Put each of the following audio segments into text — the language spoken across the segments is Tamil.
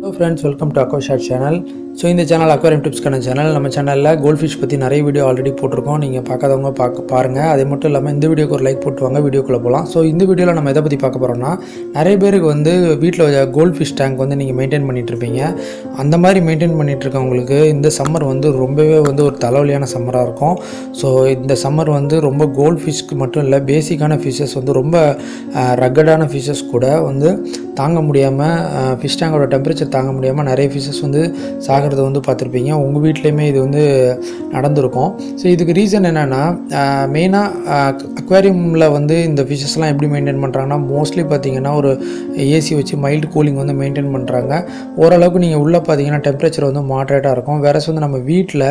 hello friends welcome to aqua short channel so இந்த சேனல் அக்வாரியம் டிப்ஸ்க்கான சேனல் நம்ம சேனலில் கோல்ட் ஃபிஷ் பற்றி நிறைய வீடியோ ஆல்ரெடி போட்டிருக்கோம் நீங்கள் பார்க்காதவங்க பார்க்க பாருங்கள் அது மட்டும் இல்லாமல் இந்த வீடியோக்கு ஒரு லைக் போட்டு வாங்க வீடியோக்குள்ளே போகலாம் ஸோ இந்த வீடியோவில் நம்ம எதை பற்றி பார்க்க போகிறோம்னா நிறைய பேருக்கு வந்து வீட்டில் கோல்ட் ஃபிஷ் டேங்க் வந்து நீங்கள் மெயின்டைன் பண்ணிட்டு இருப்பீங்க அந்த மாதிரி மெயின்டைன் பண்ணிட்டு இருக்கவங்களுக்கு இந்த சம்மர் வந்து ரொம்பவே வந்து ஒரு தலைவலியான சம்மராக இருக்கும் ஸோ இந்த சம்மர் வந்து ரொம்ப கோல்ட் ஃபிஷ்க்கு மட்டும் இல்லை பேசிக்கான ஃபிஷ்ஷஸ் வந்து ரொம்ப ரக்கடான ஃபிஷ்ஷஸ் கூட வந்து தாங்க முடியாமல் ஃபிஷ் டேங்கோட டெம்பரேச்சர் தாங்க முடியாமல் நிறைய ஃபிஷ்ஷஸ் வந்து சாகிறத வந்து பார்த்துருப்பீங்க உங்கள் வீட்லேயுமே இது வந்து நடந்திருக்கும் ஸோ இதுக்கு ரீசன் என்னென்னா மெயினாக அக்வேரியமில் வந்து இந்த ஃபிஷ்ஷஸ்லாம் எப்படி மெயின்டைன் பண்ணுறாங்கன்னா மோஸ்ட்லி பார்த்தீங்கன்னா ஒரு ஏசி வச்சு மைல்டு கூலிங் வந்து மெயின்டைன் பண்ணுறாங்க ஓரளவுக்கு நீங்கள் உள்ளே பார்த்தீங்கன்னா டெம்பரேச்சர் வந்து மாட்ரேட்டாக இருக்கும் வேற வந்து நம்ம வீட்டில்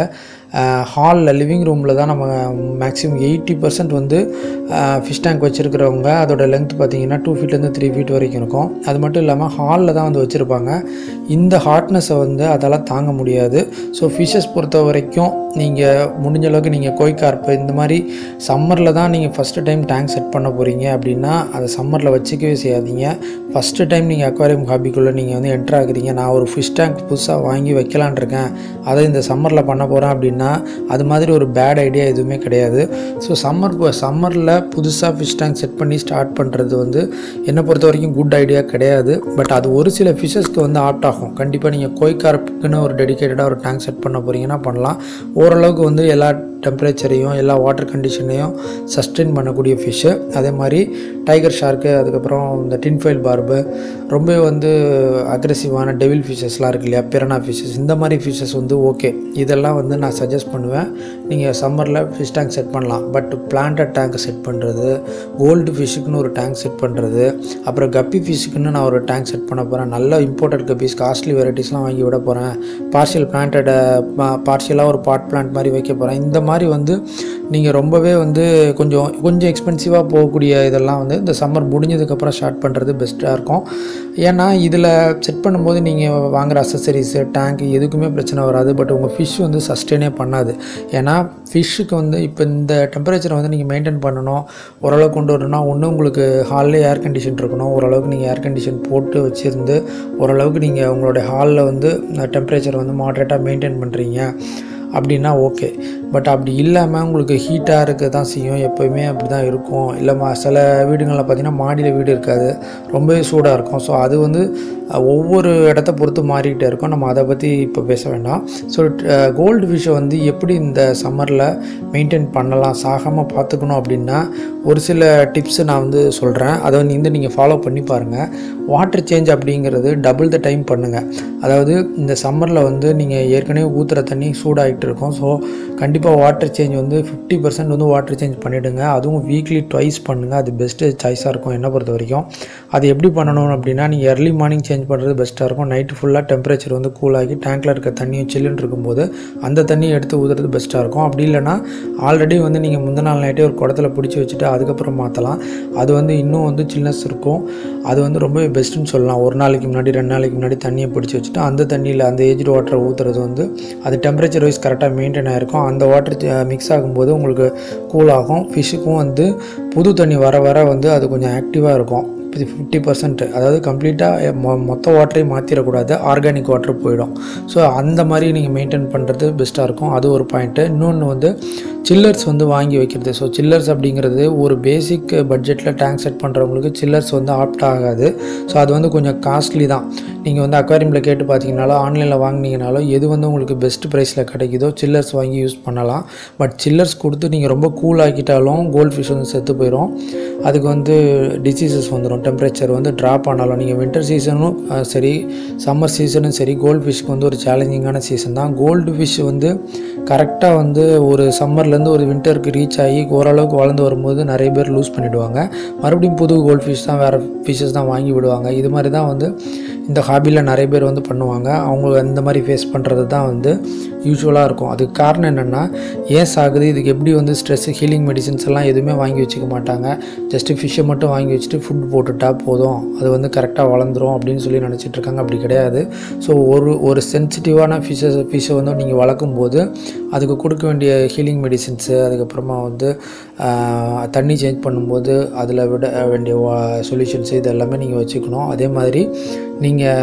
ஹாலில் லிவிங் ரூமில் தான் நம்ம மேக்ஸிமம் எயிட்டி பர்சன்ட் வந்து ஃபிஷ் டேங்க் வச்சுருக்கிறவங்க அதோட லென்த் பார்த்தீங்கன்னா டூ ஃபீட்லேருந்து த்ரீ ஃபீட் வரைக்கும் இருக்கும் அது மட்டும் இல்லாமல் ஹாலில் தான் வந்து வச்சுருப்பாங்க இந்த ஹாட்னஸை வந்து அதெல்லாம் தாங்க முடியாது ஸோ ஃபிஷ்ஷஸ் பொறுத்த வரைக்கும் நீங்கள் முடிஞ்ச அளவுக்கு நீங்கள் கோய் கார்ப்பு இந்த மாதிரி சம்மரில் தான் நீங்கள் ஃபஸ்ட்டு டைம் டேங்க் செட் பண்ண போகிறீங்க அப்படின்னா அதை சம்மரில் வச்சுக்கவே செய்யாதீங்க ஃபஸ்ட்டு டைம் நீங்கள் அக்வாரியம் ஹாபிக்குள்ளே நீங்கள் வந்து என்ட்ரு ஆகுறீங்க நான் ஒரு ஃபிஷ் டேங்க் புதுசாக வாங்கி வைக்கலான் இருக்கேன் அதை இந்த சம்மரில் பண்ண போகிறேன் அப்படின்னா அது மாதிரி ஒரு பேட் ஐடியா எதுவுமே கிடையாது ஸோ சம்மர் சம்மரில் புதுசாக ஃபிஷ் டேங்க் செட் பண்ணி ஸ்டார்ட் பண்ணுறது வந்து என்னை பொறுத்த வரைக்கும் குட் ஐடியா கிடையாது பட் அது ஒரு சில ஃபிஷ்ஷஸ்க்கு வந்து ஆப்ட் ஆகும் கண்டிப்பாக நீங்கள் கோய் கார்ப்புக்குன்னு ஒரு டெடிக்கேட்டடாக ஒரு டேங்க் செட் பண்ண போகிறீங்கன்னா பண்ணலாம் ஓரளவுக்கு வந்து எல்லா டெம்பரேச்சரையும் எல்லா வாட்டர் கண்டிஷனையும் சஸ்டெயின் பண்ணக்கூடிய ஃபிஷ்ஷு அதே மாதிரி டைகர் ஷார்க்கு அதுக்கப்புறம் இந்த டின்ஃபைல் பார்பு ரொம்ப வந்து அக்ரெசிவான டெவில் ஃபிஷ்ஷஸ்லாம் இருக்கு இல்லையா பிரணா ஃபிஷ்ஷஸ் இந்த மாதிரி ஃபிஷ்ஷஸ் வந்து ஓகே இதெல்லாம் வந்து நான் சஜஸ்ட் பண்ணுவேன் நீங்கள் சம்மரில் ஃபிஷ் டேங்க் செட் பண்ணலாம் பட் பிளான்டட் டேங்க் செட் பண்ணுறது கோல்டு ஃபிஷ்ஷுக்குன்னு ஒரு டேங்க் செட் பண்ணுறது அப்புறம் கப்பி ஃபிஷ்ஷுக்குன்னு நான் ஒரு டேங்க் செட் பண்ண போகிறேன் நல்ல இம்போர்ட்டட் கப்பீஸ் காஸ்ட்லி வெரைட்டிஸ்லாம் வாங்கி விட போகிறேன் பார்ஷியல் பிளான்டடை பார்ஷியலாக ஒரு பாட் பிளான்ட் மாதிரி வைக்க போகிறேன் இந்த மாதிரி வந்து நீங்கள் ரொம்பவே வந்து கொஞ்சம் கொஞ்சம் எக்ஸ்பென்சிவாக போகக்கூடிய இதெல்லாம் வந்து இந்த சம்மர் முடிஞ்சதுக்கப்புறம் ஸ்டார்ட் பண்ணுறது பெஸ்ட்டாக இருக்கும் ஏன்னா இதில் செட் பண்ணும்போது நீங்கள் வாங்குகிற அசசரிஸு டேங்க் எதுக்குமே பிரச்சனை வராது பட் உங்கள் ஃபிஷ் வந்து சஸ்டெயினே பண்ணாது ஏன்னா ஃபிஷ்ஷுக்கு வந்து இப்போ இந்த டெம்பரேச்சரை வந்து நீங்கள் மெயின்டைன் பண்ணணும் ஓரளவுக்கு கொண்டு வரணும்னா ஒன்று உங்களுக்கு ஹாலில் ஏர் கண்டிஷன் இருக்கணும் ஓரளவுக்கு நீங்கள் ஏர் கண்டிஷன் போட்டு வச்சுருந்து ஓரளவுக்கு நீங்கள் உங்களுடைய ஹாலில் வந்து டெம்பரேச்சர் வந்து மாட்ரேட்டாக மெயின்டைன் பண்ணுறீங்க அப்படின்னா ஓகே பட் அப்படி இல்லாமல் உங்களுக்கு ஹீட்டாக இருக்க தான் செய்யும் எப்போயுமே அப்படி தான் இருக்கும் இல்லை மா சில வீடுகளில் பார்த்திங்கன்னா மாடியில் வீடு இருக்காது ரொம்பவே சூடாக இருக்கும் ஸோ அது வந்து ஒவ்வொரு இடத்த பொறுத்து மாறிக்கிட்டே இருக்கும் நம்ம அதை பற்றி இப்போ பேச வேண்டாம் ஸோ கோல்டு ஃபிஷ்ஷை வந்து எப்படி இந்த சம்மரில் மெயின்டைன் பண்ணலாம் சாகாமல் பார்த்துக்கணும் அப்படின்னா ஒரு சில டிப்ஸு நான் வந்து சொல்கிறேன் அதை வந்து இந்த நீங்கள் ஃபாலோ பண்ணி பாருங்கள் வாட்டர் சேஞ்ச் அப்படிங்கிறது டபுள் த டைம் பண்ணுங்கள் அதாவது இந்த சம்மரில் வந்து நீங்கள் ஏற்கனவே ஊற்றுற தண்ணி சூடாகிட்டு இருக்கும் ஸோ கண்டிப்பாக வாட்டர் சேஞ்ச் வந்து ஃபிஃப்டி பர்சன்ட் வந்து வாட்டர் சேஞ்ச் பண்ணிவிடுங்க அதுவும் வீக்லி ட்வைஸ் பண்ணுங்கள் அது பெஸ்ட்டு சாய்ஸாக இருக்கும் என்னை பொறுத்த வரைக்கும் அது எப்படி பண்ணணும் அப்படின்னா நீங்கள் எர்லி மார்னிங் சேஞ்ச் பண்ணுறது பெஸ்ட்டாக இருக்கும் நைட்டு ஃபுல்லாக டெம்பரேச்சர் வந்து கூலாகி டேங்க்கில் இருக்க தண்ணியும் சில்லுன்னு இருக்கும்போது அந்த தண்ணியை எடுத்து ஊற்றுறது பெஸ்ட்டாக இருக்கும் அப்படி இல்லைனா ஆல்ரெடி வந்து நீங்கள் முந்தின நாள் நைட்டே ஒரு குடத்துல பிடிச்சி வச்சுட்டு அதுக்கப்புறம் மாற்றலாம் அது வந்து இன்னும் வந்து சில்னஸ் இருக்கும் அது வந்து ரொம்பவே பெஸ்ட்டுன்னு சொல்லலாம் ஒரு நாளைக்கு முன்னாடி ரெண்டு நாளைக்கு முன்னாடி தண்ணியை பிடிச்சி வச்சுட்டு அந்த தண்ணியில் அந்த ஏஜ்டு வாட்டரை ஊற்றுறது வந்து அது டெம்பரேச்சர் வைஸ் கரெக்டாக மெயின்டைன் ஆகிருக்கும் அந்த வாட்டர் மிக்ஸ் ஆகும்போது உங்களுக்கு கூல் ஆகும் ஃபிஷ்ஷுக்கும் வந்து புது தண்ணி வர வர வந்து அது கொஞ்சம் ஆக்டிவாக இருக்கும் ஃபிஃப்டி பர்சன்ட் அதாவது கம்ப்ளீட்டாக மொ மொத்த வாட்டரையும் மாற்றிடக்கூடாது ஆர்கானிக் வாட்டர் போயிடும் ஸோ அந்த மாதிரி நீங்கள் மெயின்டைன் பண்ணுறது பெஸ்ட்டாக இருக்கும் அது ஒரு பாயிண்ட்டு இன்னொன்று வந்து சில்லர்ஸ் வந்து வாங்கி வைக்கிறது ஸோ சில்லர்ஸ் அப்படிங்கிறது ஒரு பேசிக் பட்ஜெட்டில் டேங்க் செட் பண்ணுறவங்களுக்கு சில்லர்ஸ் வந்து ஆப்ட் ஆகாது ஸோ அது வந்து கொஞ்சம் காஸ்ட்லி தான் நீங்கள் வந்து அக்வாரியமில் கேட்டு பார்த்தீங்கனாலும் ஆன்லைனில் வாங்கினீங்கனாலும் எது வந்து உங்களுக்கு பெஸ்ட் ப்ரைஸில் கிடைக்குதோ சில்லர்ஸ் வாங்கி யூஸ் பண்ணலாம் பட் சில்லர்ஸ் கொடுத்து நீங்கள் ரொம்ப கூல் ஆக்கிட்டாலும் கோல்ட் ஃபிஷ் வந்து செத்து போயிடும் அதுக்கு வந்து டிசீசஸ் வந்துடும் டெம்பரேச்சர் வந்து ட்ராப் ஆனாலும் நீங்கள் வின்டர் சீசனும் சரி சம்மர் சீசனும் சரி கோல்டு ஃபிஷ்க்கு வந்து ஒரு சேலஞ்சிங்கான சீசன் தான் கோல்டு ஃபிஷ் வந்து கரெக்டாக வந்து ஒரு சம்மர்லேருந்து ஒரு வின்டருக்கு ரீச் ஆகி ஓரளவுக்கு வளர்ந்து வரும்போது நிறைய பேர் லூஸ் பண்ணிவிடுவாங்க மறுபடியும் புது கோல்டு ஃபிஷ் தான் வேறு ஃபிஷ்ஷஸ் தான் வாங்கி விடுவாங்க இது மாதிரி தான் வந்து இந்த ஹாபியில் நிறைய பேர் வந்து பண்ணுவாங்க அவங்க அந்த மாதிரி ஃபேஸ் பண்ணுறது தான் வந்து யூஸ்வலாக இருக்கும் அதுக்கு காரணம் என்னென்னா ஏன் சாகுது இதுக்கு எப்படி வந்து ஸ்ட்ரெஸ் ஹீலிங் மெடிசின்ஸ் எல்லாம் எதுவுமே வாங்கி வச்சுக்க மாட்டாங்க ஜஸ்ட்டு ஃபிஷ்ஷை மட்டும் வாங்கி வச்சுட்டு ஃபுட் போட்டுட்டா போதும் அது வந்து கரெக்டாக வளர்ந்துரும் அப்படின்னு சொல்லி நினச்சிட்டு இருக்காங்க அப்படி கிடையாது ஸோ ஒரு ஒரு சென்சிட்டிவான ஃபிஷ்ஷஸ் ஃபிஷ்ஷை வந்து நீங்கள் வளர்க்கும் போது அதுக்கு கொடுக்க வேண்டிய ஹீலிங் மெடிசின்ஸு அதுக்கப்புறமா வந்து ஆஹ், தண்ணி சேஞ்ச் பண்ணும்போது அதில் விட வேண்டிய சொல்யூஷன்ஸ் இது எல்லாமே நீங்கள் வச்சுக்கணும் அதே மாதிரி நீங்கள்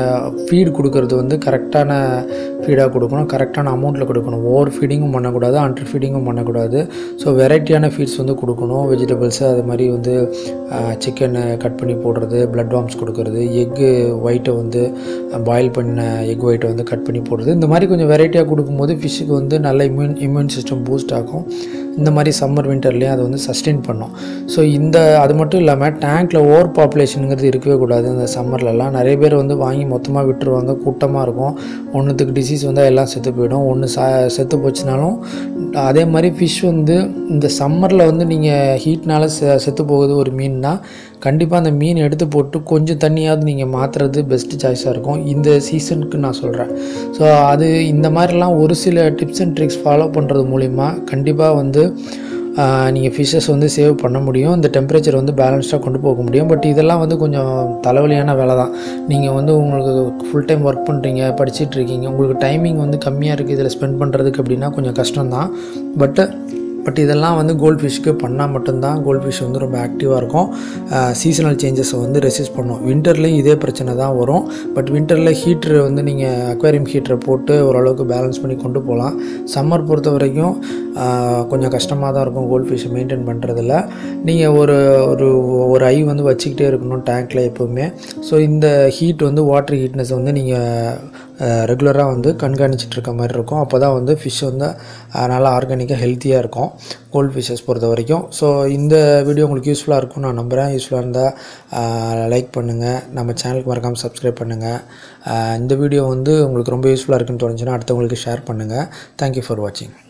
நீங்கள் ஃபீட் கொடுக்கறது வந்து கரெக்டான ஃபீடாக கொடுக்கணும் கரெக்டான அமௌண்ட்டில் கொடுக்கணும் ஓவர் ஃபீடிங்கும் பண்ணக்கூடாது அண்டர் ஃபீடிங்கும் பண்ணக்கூடாது ஸோ வெரைட்டியான ஃபீட்ஸ் வந்து கொடுக்கணும் வெஜிடபிள்ஸு அது மாதிரி வந்து சிக்கனை கட் பண்ணி போடுறது பிளட் வார்ம்ஸ் கொடுக்கறது எக்கு ஒயிட்டை வந்து பாயில் பண்ண எக் ஒயிட்டை வந்து கட் பண்ணி போடுறது இந்த மாதிரி கொஞ்சம் வெரைட்டியாக கொடுக்கும்போது ஃபிஷ்ஷுக்கு வந்து நல்ல இம்யூன் இம்யூன் சிஸ்டம் பூஸ்ட் ஆகும் இந்த மாதிரி சம்மர் வின்டர்லேயும் அதை வந்து சஸ்டெயின் பண்ணும் ஸோ இந்த அது மட்டும் இல்லாமல் டேங்க்கில் ஓவர் பாப்புலேஷனுங்கிறது இருக்கவே கூடாது இந்த சம்மர்லலாம் நிறைய பேர் வந்து வாங்கி மொத்தமாக விட்டுருவாங்க கூட்டமாக இருக்கும் ஒன்றுத்துக்கு டிசீஸ் வந்தால் எல்லாம் செத்து போயிடும் ஒன்று சா செத்து போச்சுனாலும் அதே மாதிரி ஃபிஷ் வந்து இந்த சம்மரில் வந்து நீங்கள் ஹீட்னால செ செத்து போகுது ஒரு மீன்னா கண்டிப்பாக அந்த மீன் எடுத்து போட்டு கொஞ்சம் தண்ணியாவது நீங்கள் மாற்றுறது பெஸ்ட்டு சாய்ஸாக இருக்கும் இந்த சீசனுக்கு நான் சொல்கிறேன் ஸோ அது இந்த மாதிரிலாம் ஒரு சில டிப்ஸ் அண்ட் ட்ரிக்ஸ் ஃபாலோ பண்ணுறது மூலிமா கண்டிப்பாக வந்து நீங்கள் ஃபிஷ்ஷஸ் வந்து சேவ் பண்ண முடியும் இந்த டெம்பரேச்சர் வந்து பேலன்ஸ்டாக கொண்டு போக முடியும் பட் இதெல்லாம் வந்து கொஞ்சம் தலைவலியான வேலை தான் நீங்கள் வந்து உங்களுக்கு ஃபுல் டைம் ஒர்க் பண்ணுறீங்க படிச்சுட்டு இருக்கீங்க உங்களுக்கு டைமிங் வந்து கம்மியாக இருக்குது இதில் ஸ்பெண்ட் பண்ணுறதுக்கு அப்படின்னா கொஞ்சம் கஷ்டம்தான் பட்டு பட் இதெல்லாம் வந்து கோல்ட் ஃபிஷ்க்கு பண்ணால் மட்டும்தான் கோல்ட் ஃபிஷ் வந்து ரொம்ப ஆக்டிவாக இருக்கும் சீசனல் சேஞ்சஸை வந்து ரெசிஸ்ட் பண்ணும் வின்டர்லேயும் இதே பிரச்சனை தான் வரும் பட் வின்டரில் ஹீட்ரு வந்து நீங்கள் அக்வேரியம் ஹீட்டரை போட்டு ஓரளவுக்கு பேலன்ஸ் பண்ணி கொண்டு போகலாம் சம்மர் பொறுத்த வரைக்கும் கொஞ்சம் கஷ்டமாக தான் இருக்கும் கோல்ட் ஃபிஷ்ஷை மெயின்டைன் பண்ணுறதில்ல நீங்கள் ஒரு ஒரு ஒரு ஐ வந்து வச்சுக்கிட்டே இருக்கணும் டேங்க்கில் எப்போவுமே ஸோ இந்த ஹீட் வந்து வாட்டர் ஹீட்னஸ் வந்து நீங்கள் ரெகுலராக வந்து கண்காணிச்சிட்டு இருக்க மாதிரி இருக்கும் அப்போ தான் வந்து ஃபிஷ் வந்து நல்லா ஆர்கானிக்காக ஹெல்த்தியாக இருக்கும் கோல்ட் ஃபிஷ்ஷஸ் பொறுத்த வரைக்கும் ஸோ இந்த வீடியோ உங்களுக்கு யூஸ்ஃபுல்லாக இருக்கும்னு நான் நம்புகிறேன் யூஸ்ஃபுல்லாக இருந்தால் லைக் பண்ணுங்கள் நம்ம சேனலுக்கு மறக்காமல் சப்ஸ்கிரைப் பண்ணுங்கள் இந்த வீடியோ வந்து உங்களுக்கு ரொம்ப யூஸ்ஃபுல்லாக இருக்குன்னு தோணுச்சுன்னா அடுத்தவங்களுக்கு ஷேர் பண்ணுங்கள் தேங்க்யூ ஃபார் வாட்சிங்